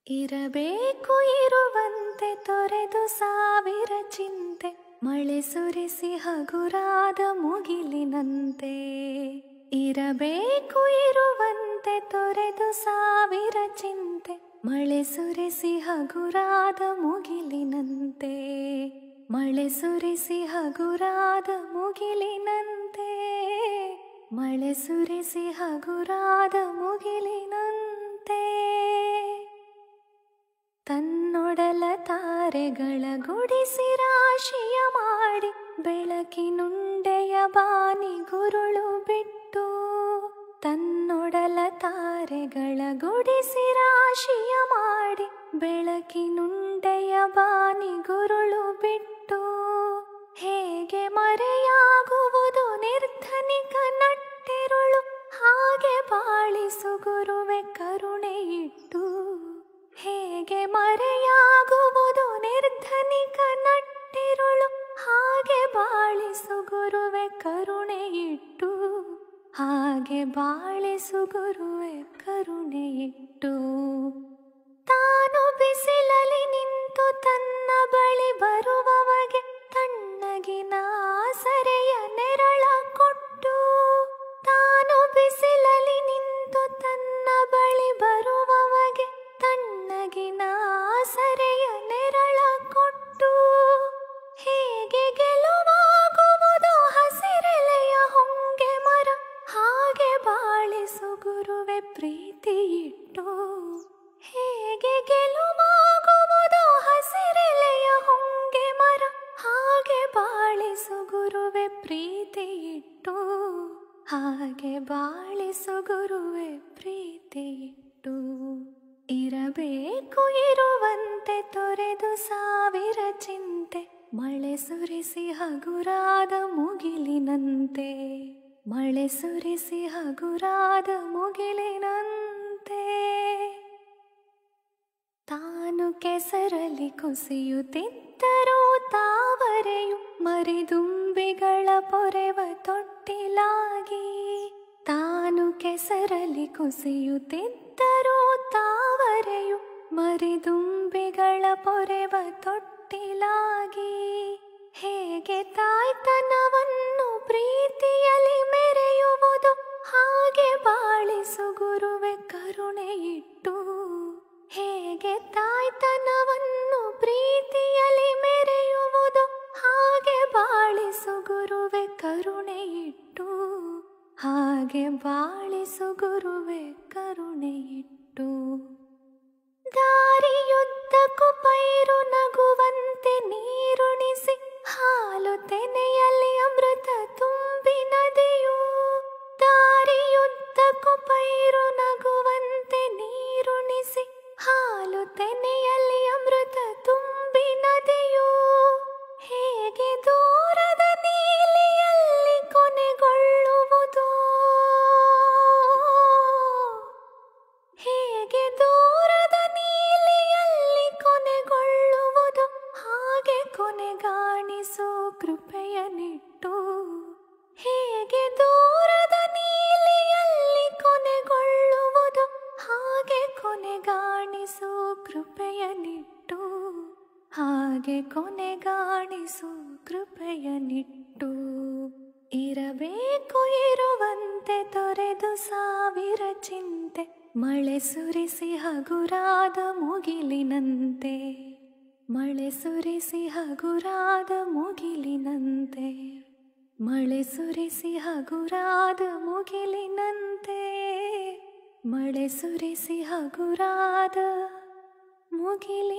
ಇರಬೇಕು ಇರುವಂತೆ ತೊರೆದು ಸಾವಿರ ಚಿಂತೆ ಮಳೆ ಸುರಿಸಿ ಹಗುರಾದ ಮುಗಿಲಿನಂತೆ ಇರಬೇಕು ಇರುವಂತೆ ತೊರೆದು ಸಾವಿರ ಚಿಂತೆ ಮಳೆ ಸುರಿಸಿ ಹಗುರಾದ ಮುಗಿಲಿನಂತೆ ಮಳೆ ಸುರಿಸಿ ಹಗುರಾದ ಮುಗಿಲಿನಂತೆ ಮಳೆ ಸುರಿಸಿ ಹಗುರಾದ ಮುಗಿಲಿನಂತೆ ತನ್ನೊಡಲ ತಾರೆಗಳ ಗುಡಿಸಿ ರಾಶಿಯ ಮಾಡಿ ಬೆಳಕಿನುಂಡೆಯ ಬಾನಿ ಗುರುಳು ಬಿಟ್ಟು ತನ್ನೊಡಲ ತಾರೆಗಳ ಗುಡಿಸಿ ರಾಶಿಯ ಮಾಡಿ ಬೆಳಕಿನುಂಡೆಯ ಬಾನಿ ಗುರುಳು ಬಿಟ್ಟು ಹೇಗೆ ಮರೆಯಾಗುವುದು ನಿರ್ಧನಿಕ ನಟ್ಟಿರುಳು ಹಾಗೆ ಬಾಳಿಸು ಗುರುವೆ ಕರುಣೆ ಇಟ್ಟು ಹೇಗೆ ಮರೆಯಾಗುವುದು ನಿರ್ಧನಿಕ ನಟ್ಟಿರುಳು ಹಾಗೆ ಬಾಳಿಸು ಗುರುವೆ ಕರುಣೆ ಇಟ್ಟು ಹಾಗೆ ಬಾಳಿಸು ಗುರುವೆ ಕರುಣೆ ಇಟ್ಟು ತಾನು ಬಿಸಿಲಲಿ ನಿಂತು ತನ್ನ ಬಳಿ ಬರುವವಗೆ ತಣ್ಣಗಿನ ಆಸರೆಯ ನೆರಳ ಕೊಟ್ಟು ತಾನು ಬಿಸಿಲಲಿ ನಿಂತು ತನ್ನ ಬಳಿ ಬರುವವಗೆ ತಣ್ಣಗಿನ ಆಸರೆಯ ನೆರಳ ಕೊಟ್ಟು ಹೇಗೆ ಗೆಲುವಾಗುವುದು ಹಸಿರೆಲೆಯ ಹೊಂಗೆ ಮರ ಹಾಗೆ ಬಾಳಿಸು ಗುರುವೆ ಪ್ರೀತಿ ಇಟ್ಟು ಹೇಗೆ ಗೆಲುವಾಗುವುದು ಹಸಿರೆಲೆಯ ಹೊಂಗೆ ಮರ ಹಾಗೆ ಬಾಳಿಸು ಗುರುವೆ ಪ್ರೀತಿ ಇಟ್ಟು ಹಾಗೆ ಬಾಳಿಸು ಗುರುವೆ ಪ್ರೀತಿ ಇಟ್ಟು ಇರಬೇಕು ಇರುವಂತೆ ತೊರೆದು ಸಾವಿರ ಚಿಂತೆ ಮಳೆ ಸುರಿಸಿ ಹಗುರಾದ ಮುಗಿಲಿನಂತೆ ಮಳೆ ಸುರಿಸಿ ಹಗುರಾದ ಮುಗಿಲಿನಂತೆ ತಾನು ಕೆಸರಲ್ಲಿ ಕುಸಿಯುತ್ತಿದ್ದರೂ ತಾವರೆಯು ಮರಿದುಂಬಿಗಳ ಪೊರೆವ ತೊಟ್ಟಿಲಾಗಿ ತಾನು ಕೆಸರಲ್ಲಿ ಕುಸಿಯುತ್ತಿದ್ದರೂ ತಾವರೆಯು ಮರಿದುಂಬಿಗಳ ಪೊರೆವ ತೊಟ್ಟಿಲಾಗಿ ಹೇಗೆ ತಾಯ್ತನವನ್ನು ಪ್ರೀತಿಯಲ್ಲಿ ಮೆರೆಯುವುದು ಹಾಗೆ ಬಾಳಿಸು ಗುರುವೆ ಕರುಣೆ ಇಟ್ಟು ಹೇಗೆ ತಾಯ್ತನವನ್ನು ಪ್ರೀತಿಯಲ್ಲಿ ಮೆರೆಯುವುದು ಹಾಗೆ ಬಾಳಿಸು ಗುರುವೆ ಕರುಣೆ ಇಟ್ಟು ಹಾಗೆ ಬಾಳಿಸು ಗುರುವೆ ಕರುಣೆ ಇಟ್ಟು ದಾರಿಯುದ್ದಕ್ಕೂ ಪೈರು ನಗುವಂತೆ ನೀರುಣಿಸಿ ಹಾಲು ತೆನೆಯಲ್ಲಿ ಅಮೃತ ತುಂಬಿ ನದಿಯು ದಾರಿಯುದ್ದಕ್ಕೂ ಪೈರು ನಗುವಂತೆ ನೀರುಣಿಸಿ ಹಾಲು ತೆನೆಯಲ್ಲಿ ಅಮೃತ ತುಂಬಿ ನದಿಯು ಹೇಗೆ ದೂರದ ನೀಲಿಯಲ್ಲಿ ಕೊನೆಗೊಳ್ಳುವುದೋ ಹೇಗೆ ದೂರದ ನೀಲಿಯಲ್ಲಿ ಕೊನೆಗೊಳ್ಳುವುದು ಹಾಗೆ ಕೊನೆಗಾಣಿಸು ಕೃಪೆಯ ನಿಟ್ಟು ಹೇಗೆ ದೂರದ ನೀಲಿಯಲ್ಲಿ ಕೊನೆಗೊಳ್ಳುವುದು ಹಾಗೆ ಕೊನೆಗಾಣಿಸು ಕೃಪೆಯ ನಿಟ್ಟು ಹಾಗೆ ಕೊನೆಗಾಣಿಸು ಕೃಪೆಯ ನಿಟ್ಟು ಇರಬೇಕು ಇರುವಂತೆ ತೊರೆದು ಸಾವಿರ ಚಿಂತೆ ಮಳೆ ಸುರಿಸಿ ಹಗುರಾದ ಮುಗಿಲಿನಂತೆ ಮಳೆ ಸುರಿಸಿ ಹಗುರಾದ ಮುಗಿಲಿನಂತೆ ಮಳೆ ಸುರಿಸಿ ಹಗುರಾದ ಮುಗಿಲಿನಂತೆ ಮಳೆ ಸುರಿಸಿ ಹಗುರಾದ ಮುಗಿಲಿ